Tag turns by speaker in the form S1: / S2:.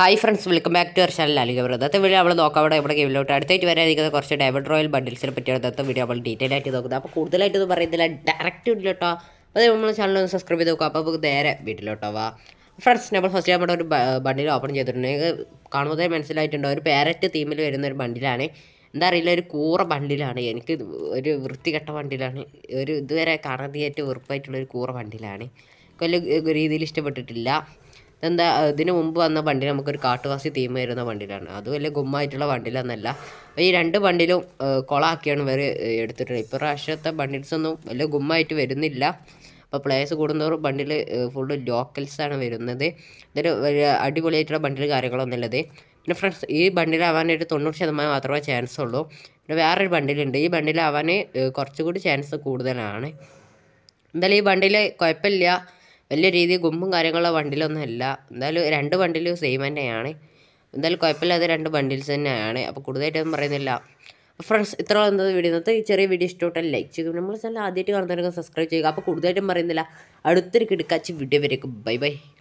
S1: hi friends welcome back to our channel Alika ഇന്നത്തെ video നമ്മൾ നോക്കാം അവിടെ ഇവിടെ ഗെയിമിലോട്ട് അടുത്തായിട്ട് വരാതിരിക്കുന്ന കുറച്ച് ഡേവിഡ് റോയൽ ബണ്ടിൽസിനെ പറ്റിയാണ് ഇന്നത്തെ വീഡിയോ നമ്മൾ ഡീറ്റെയിൽ ആയിട്ട് നോക്കുന്നത് അപ്പോൾ കൂടുതലായിട്ടൊന്നും പറയുന്നില്ല ഡയറക്റ്റ് ഇല്ല കേട്ടോ അത് നമ്മൾ ചാനൽ ഒന്ന് സബ്സ്ക്രൈബ് ചെയ്ത് നോക്കാം അപ്പോൾ നമുക്ക് നേരെ വീട്ടിലോട്ടോ വാ ഫ്രണ്ട്സ് നമ്മൾ ഫസ്റ്റ് നമ്മുടെ ഒരു ബണ്ടിൽ ഓപ്പൺ ചെയ്തിട്ടുണ്ട് നിങ്ങൾക്ക് കാണുമ്പോൾ മനസ്സിലായിട്ടുണ്ടോ ഒരു പാരറ്റ് തീമിൽ വരുന്ന ഒരു ബണ്ടിലാണ് എന്താ അറിയില്ല ഒരു കൂറ ബണ്ടിലാണ് എനിക്ക് ഇത് ഒരു വൃത്തികെട്ട ബണ്ടിലാണ് ഒരു ഇതുവരെ കാണാതെയായിട്ട് വെറുപ്പായിട്ടുള്ള ഒരു കൂറ ബണ്ടിലാണ് വലിയ രീതിയിൽ ഇഷ്ടപ്പെട്ടിട്ടില്ല എന്താ ഇതിന് മുമ്പ് വന്ന വണ്ടി നമുക്കൊരു കാട്ടുവാസി തീം വരുന്ന വണ്ടിയിലാണ് അത് വലിയ ഗുമ്മായിട്ടുള്ള വണ്ടിയിലൊന്നല്ല അപ്പോൾ ഈ രണ്ട് വണ്ടിയിലും കൊളാക്കിയാണ് ഇവർ എടുത്തിട്ടുള്ളത് ഇപ്പോൾ പ്രാവശ്യത്തെ ബണ്ടിൽസ് ഒന്നും വലിയ ഗുമ്മായിട്ട് വരുന്നില്ല അപ്പോൾ പ്ലേയേഴ്സ് കൂടുന്നവർ ബണ്ടിൽ ഫുള്ള് ലോക്കൽസാണ് വരുന്നത് ഇതൊരു വലിയ അടിപൊളിയായിട്ടുള്ള ബണ്ടിൽ കാര്യങ്ങളൊന്നുമില്ലത് പിന്നെ ഫ്രണ്ട്സ് ഈ ബണ്ടിലാവാൻ ഒരു തൊണ്ണൂറ് ശതമാനം മാത്രമേ ചാൻസ് ഉള്ളൂ പിന്നെ വേറൊരു ബണ്ടിലുണ്ട് ഈ ബണ്ടിലാവാൻ കുറച്ചുകൂടി ചാൻസ് കൂടുതലാണ് എന്തായാലും ഈ വണ്ടിയിൽ കുഴപ്പമില്ല വലിയ രീതിയിൽ ഗുമ്പും കാര്യങ്ങളുള്ള വണ്ടിയിലൊന്നും അല്ല എന്തായാലും രണ്ട് വണ്ടിയിലും സെയിം തന്നെയാണ് എന്തായാലും കുഴപ്പമില്ലാതെ രണ്ട് ബണ്ടിൽസ് തന്നെയാണ് അപ്പോൾ കൂടുതലായിട്ടൊന്നും പറയുന്നില്ല ഫ്രണ്ട്സ് ഇത്ര എന്നത് വീഡിയോ ഇന്നത്തെ ഈ ചെറിയ വീഡിയോ ഇഷ്ടമായിട്ട് ലൈക്ക് ചെയ്യുക നമ്മൾ ചാനൽ ആദ്യമായിട്ട് കാണുന്നവരൊക്കെ സബ്സ്ക്രൈബ് ചെയ്യുക അപ്പോൾ കൂടുതലായിട്ടും പറയുന്നില്ല അടുത്തൊരു കിടക്കാച്ച് വീഡിയോ വരേക്കും ബൈ ബൈ